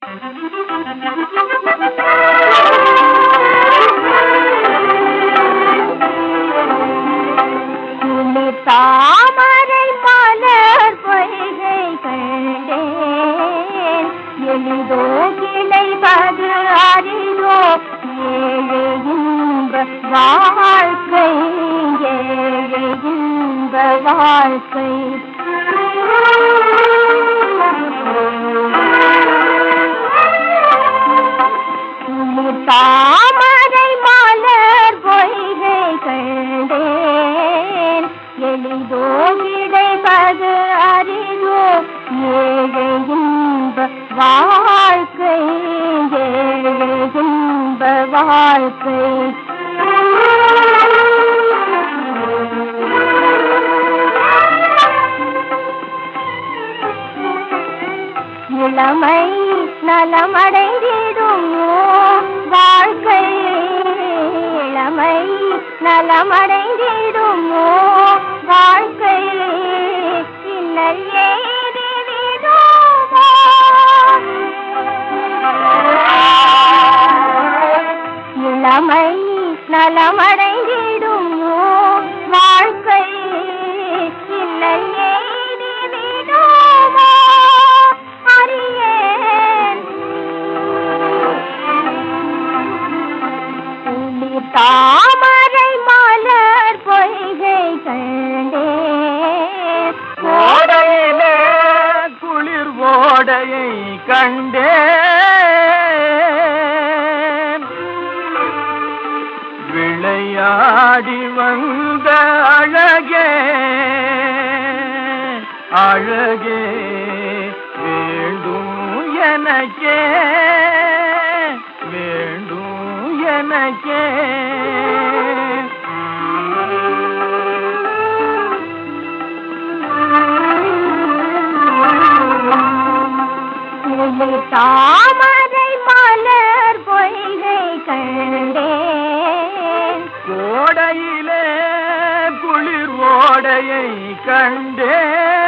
குளிர் தாமரை மலர் பொய்கை கண்டேன் எளிதோ கிளைவது அறிதோ ஏழை இன்ப வாழ்க்கை ஏழை இன்ப வாழ்க்கை குளிர் தாமரை மலர் பொய்கை கண்டேன் எளிதோ கிடைப்பது அறிதோ ஏழை இன்ப வாழ்க்கை ஏழை இன்ப வாழ்க்கை இளமை நலமடைந்திடும் வாழ்க்கை இளமை நலமடைந்திடும் வாழ்க்கை இன்னல் ஏறிவிடுமோ இளமை நலமடைந்திடும் வாழ்க்கை இன்னல் ஏறிவிடுமோ அறியேன் குளிர் தாமரை மலர் பொய்கை கண்டேன் ஓடையிலே குளிர் ஓடையை கண்டேன் விளையாடி வந்த அழகே அழகே வேண்டும் எனக்கே வேண்டும் எனக்கே குளிர் தாமரை மலர் பொய்கை கண்டேன் கோடையிலே குளிர் ஓடையை கண்டே